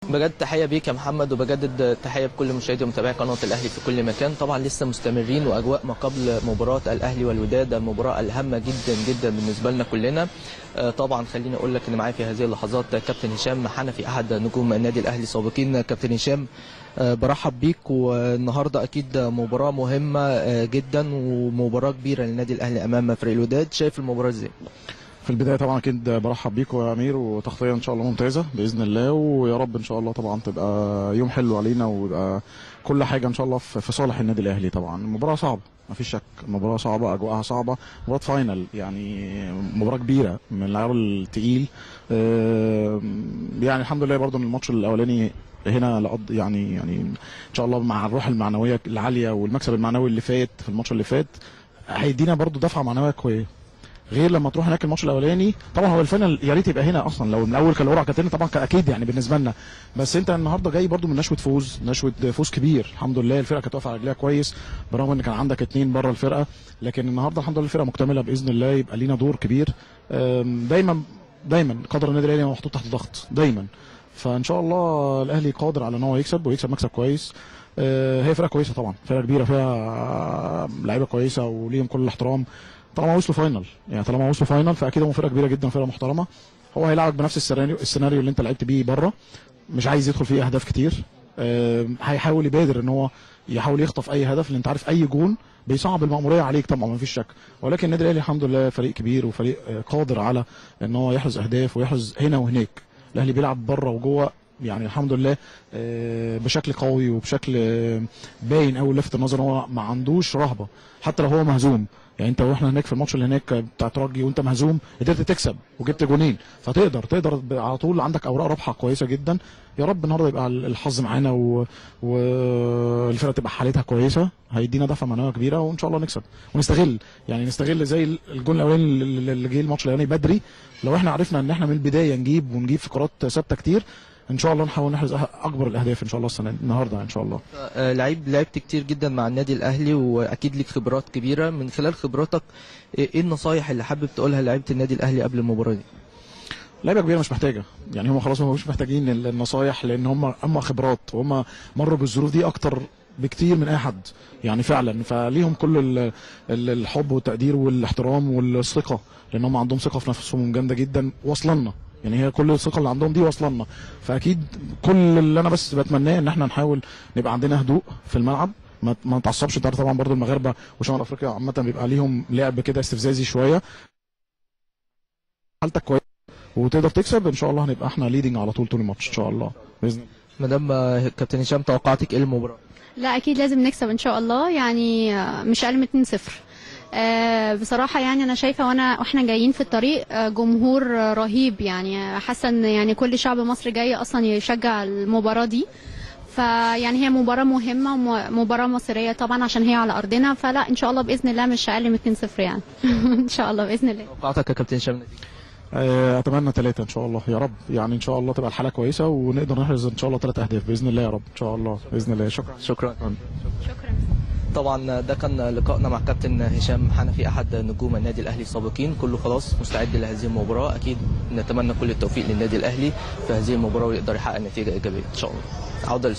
بجد تحيه بيك يا محمد وبجدد تحيه بكل مشاهدي ومتابعي قناه الاهلي في كل مكان طبعا لسه مستمرين واجواء ما قبل مباراه الاهلي والوداد المباراه الهامه جدا جدا بالنسبه لنا كلنا آه، طبعا خليني اقول لك ان معايا في هذه اللحظات كابتن هشام حنفي احد نجوم النادي الاهلي السابقين كابتن هشام آه، برحب بيك والنهارده اكيد مباراه مهمه آه، جدا ومباراه كبيره للنادي الاهلي امام فريق الوداد شايف المباراه ازاي في البدايه طبعا اكيد برحب بيكم يا امير وتغطيه ان شاء الله ممتازه باذن الله ويا رب ان شاء الله طبعا تبقى يوم حلو علينا ويبقى كل حاجه ان شاء الله في في صالح النادي الاهلي طبعا المباراه صعبه ما فيش شك المباراه صعبه اجواءها صعبه مباراه فاينل يعني مباراه كبيره من العيار التقيل آه، يعني الحمد لله برضو ان الماتش الاولاني هنا لقض يعني يعني ان شاء الله مع الروح المعنويه العاليه والمكسب المعنوي اللي فات في الماتش اللي فات هيدينا برضو دفعه معنويه كويسه غير لما تروح هناك الماتش الاولاني طبعا هو الفاينل يا ريت يبقى هنا اصلا لو من الاول كان القرعه كانت هنا طبعا كان اكيد يعني بالنسبه لنا بس انت النهارده جاي برضو من نشوه فوز نشوه فوز كبير الحمد لله الفرقه كانت واقفه على رجليها كويس برغم ان كان عندك اتنين بره الفرقه لكن النهارده الحمد لله الفرقه مكتمله باذن الله يبقى لينا دور كبير أم، دايما دايما قدر النادي الاهلي محطوط تحت ضغط دايما فان شاء الله الاهلي قادر على ان هو يكسب ويكسب مكسب كويس آه، هي فرقه كويسه طبعا فرقه كبيره فيها لعيبه كويسه وليهم كل الاحترام طالما وصلوا فاينل يعني طالما وصلوا فاينل فاكيد هم فرقه كبيره جدا فرقه محترمه هو هيلعبك بنفس السيناريو السيناريو اللي انت لعبت بيه بره مش عايز يدخل فيه اهداف كتير آه، هيحاول يبادر ان هو يحاول يخطف اي هدف لان انت عارف اي جون بيصعب المأمورية عليك طبعا ما فيش شك ولكن النادي الاهلي الحمد لله فريق كبير وفريق آه، قادر على ان هو يحرز اهداف ويحرز هنا وهناك الاهلي بيلعب بره وجوه يعني الحمد لله آه، بشكل قوي وبشكل آه، باين قوي لفت النظر إن هو ما عندوش رهبه حتى لو هو مهزوم يعني انت واحنا هناك في الماتش اللي هناك بتاع ترجي وانت مهزوم قدرت تكسب وجبت جونين فتقدر تقدر ب- على طول عندك اوراق رابحه كويسه جدا يا رب النهارده يبقى الحظ معانا و... والفرقه تبقى حالتها كويسه هيدينا دفعه معنويه كبيره وان شاء الله نكسب ونستغل يعني نستغل زي الجون الاولاني اللي اللي جه الماتش الاولاني بدري لو احنا عرفنا ان احنا من البدايه نجيب ونجيب في كرات ثابته كتير ان شاء الله نحاول نحرز أه- اكبر الاهداف ان شاء الله السنه دي- النهارده ان شاء الله آه، لعيب لعبت كتير جدا مع النادي الاهلي واكيد ليك خبرات كبيره من خلال خبراتك ايه إيه النصايح اللي حابب تقولها لعيبه النادي الاهلي قبل المباراه دي لعيبه كبيره مش محتاجه يعني هم خلاص هم مش محتاجين ال- النصايح لان هم هم خبرات وهم مروا بالظروف دي اكتر بكتير من اي حد يعني فعلا فليهم كل ال- ال- الحب والتقدير والاحترام والثقه لان هم عندهم ثقه في نفسهم جامده جدا واصلنا يعني هي كل الثقه اللي عندهم دي واصلنا فاكيد كل اللي انا بس بتمناه ان احنا نحاول نبقى عندنا هدوء في الملعب ما ما نتعصبش انت عارف طبعا برضو المغاربه وشمال افريقيا عامه بيبقى ليهم لعب كده استفزازي شويه حالتك كويسه وتقدر تكسب ان شاء الله هنبقى احنا ليدنج على طول طول الماتش ان شاء الله باذن الله مدام آه، كابتن هشام توقعاتك ايه المباراه لا اكيد لازم نكسب ان شاء الله يعني آه، مش اقل من 2-0 آه، بصراحة يعني أنا شايفة وأنا وإحنا جايين في الطريق آه، جمهور آه، رهيب يعني آه، حاسة إن يعني كل شعب مصر جاي أصلا يشجع المباراة دي فيعني هي مباراة مهمة ومباراة مصرية طبعا عشان هي على أرضنا فلا إن شاء الله بإذن الله مش أقل من 2-0 يعني إن شاء الله بإذن الله توقعاتك يا كابتن هشام نتيجة؟ آه، اتمنى ثلاثه ان شاء الله يا رب يعني ان شاء الله تبقى الحاله كويسه ونقدر نحرز ان شاء الله ثلاث اهداف باذن الله يا رب ان شاء الله باذن الله شكرا شكرا شكرا طبعا ده كان لقائنا مع كابتن هشام حنفي احد نجوم النادي الاهلي السابقين كله خلاص مستعد لهذه المباراه اكيد نتمنى كل التوفيق للنادي الاهلي في هذه المباراه ويقدر يحقق نتيجه ايجابيه ان شاء الله عوده